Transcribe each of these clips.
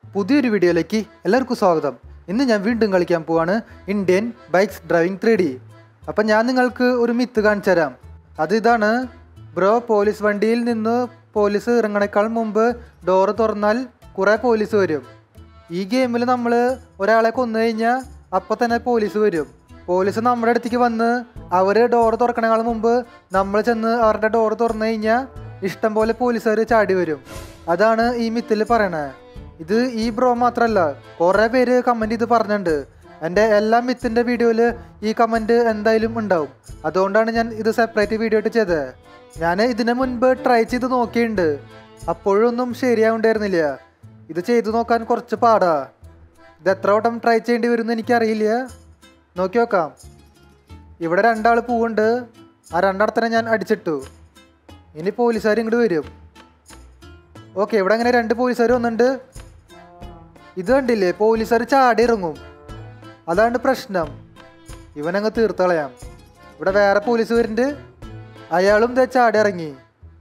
പുതിയൊരു വീഡിയോയിലേക്ക് എല്ലാവർക്കും സ്വാഗതം ഇന്ന് ഞാൻ വീണ്ടും കളിക്കാൻ പോവാണ് Indian bikes driving three D അപ്പം ഞാൻ നിങ്ങൾക്ക് ഒരു മിത്ത് കാണിച്ചു തരാം അത് ഇതാണ് ബ്രോ പോലീസ് വണ്ടിയിൽ നിന്ന് പോലീസ് ഇറങ്ങണേക്കാൾ മുമ്പ് ഡോറ് തുറന്നാൽ കുറേ പോലീസ് വരും ഈ ഗെയിമിൽ നമ്മൾ ഒരാളെ കൊന്നു കഴിഞ്ഞാൽ അപ്പം തന്നെ പോലീസ് വരും പോലീസ് നമ്മുടെ അടുത്തേക്ക് വന്ന് അവർ ഡോറ് തുറക്കണേക്കാൾ മുമ്പ് നമ്മൾ ചെന്ന് അവരുടെ ഡോറ് തുറന്നു കഴിഞ്ഞാൽ ഇഷ്ടം പോലെ പോലീസുകാർ ചാടി വരും അതാണ് ഈ മിത്തിൽ പറയണത് ഇത് ഈ ബ്രോ മാത്രമല്ല കുറേ പേര് കമൻറ്റ് ഇത് പറഞ്ഞിട്ടുണ്ട് എൻ്റെ എല്ലാ മിത്തിൻ്റെ വീഡിയോയിൽ ഈ കമൻറ്റ് എന്തായാലും ഉണ്ടാവും അതുകൊണ്ടാണ് ഞാൻ ഇത് സെപ്പറേറ്റ് വീഡിയോ ആയിട്ട് ചെയ്തത് ഞാൻ ഇതിന് മുൻപ് ട്രൈ ചെയ്ത് നോക്കിയിട്ടുണ്ട് അപ്പോഴൊന്നും ശരിയാവുണ്ടായിരുന്നില്ല ഇത് ചെയ്തു നോക്കാൻ കുറച്ച് പാടാ ഇത് എത്ര വട്ടം ട്രൈ ചെയ്യേണ്ടി വരുമെന്ന് എനിക്കറിയില്ല നോക്കി നോക്കാം ഇവിടെ രണ്ടാൾ പൂവുണ്ട് ആ രണ്ടിടത്തിനെ ഞാൻ അടിച്ചിട്ടു ഇനി പോലീസുകാർ ഇങ്ങോട്ട് വരും ഓക്കെ ഇവിടെ അങ്ങനെ രണ്ട് പോലീസുകാർ വന്നിട്ടുണ്ട് ഇത് കണ്ടില്ലേ പോലീസുകാർ ചാടി ഇറങ്ങും അതാണ് പ്രശ്നം ഇവനങ്ങ് തീർത്ത് കളയാം ഇവിടെ വേറെ പോലീസ് വരുന്നുണ്ട് അയാളും ദേ ചാടി ഇറങ്ങി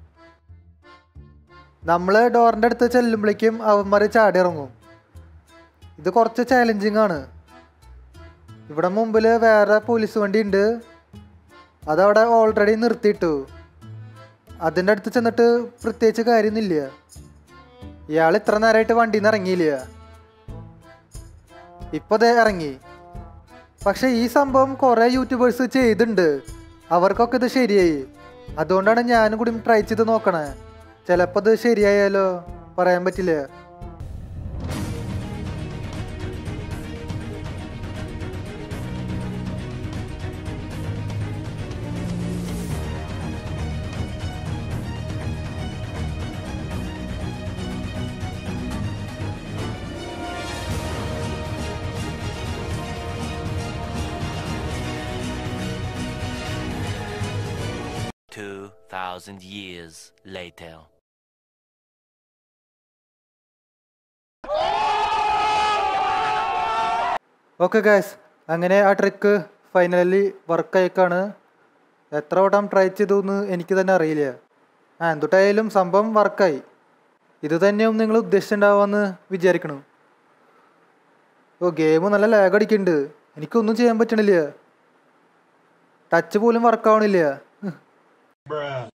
നമ്മൾ ഡോറിൻ്റെ അടുത്ത് ചെല്ലുമ്പോഴേക്കും അവന്മാർ ചാടി ഇറങ്ങും ഇത് കുറച്ച് ചാലഞ്ചിങ് ആണ് ഇവിടെ മുമ്പിൽ വേറെ പോലീസ് വണ്ടി ഉണ്ട് അതവിടെ ഓൾറെഡി നിർത്തിയിട്ടു അതിൻ്റെ അടുത്ത് ചെന്നിട്ട് പ്രത്യേകിച്ച് കാര്യമൊന്നുമില്ല ഇയാൾ ഇത്ര നേരമായിട്ട് വണ്ടിയിൽ നിന്ന് ഇറങ്ങിയില്ല ഇപ്പൊ ദേ ഇറങ്ങി പക്ഷെ ഈ സംഭവം കുറെ യൂട്യൂബേഴ്സ് ചെയ്തിട്ടുണ്ട് അവർക്കൊക്കെ ഇത് ശരിയായി അതുകൊണ്ടാണ് ഞാനും കൂടി ട്രൈ ചെയ്ത് നോക്കണേ ചിലപ്പോൾ ഇത് ശരിയായാലോ പറയാൻ പറ്റില്ല Two thousand years later. Okay guys അങ്ങനെ ആ ട്രിക്ക് ഫൈനലി വർക്കായേക്കാണ് എത്ര വട്ടം ട്രൈ ചെയ്തു എന്ന് എനിക്ക് തന്നെ അറിയില്ല ആ എന്തുട്ടായാലും സംഭവം വർക്കായി ഇത് തന്നെയും നിങ്ങൾ ഉദ്ദേശിച്ചിട്ടുണ്ടാവുമെന്ന് വിചാരിക്കണം ഓ ഗെയിം നല്ല ലാഗ് അടിക്കുന്നുണ്ട് എനിക്കൊന്നും ചെയ്യാൻ പറ്റണില്ല ടച്ച് പോലും വർക്കാവണില്ല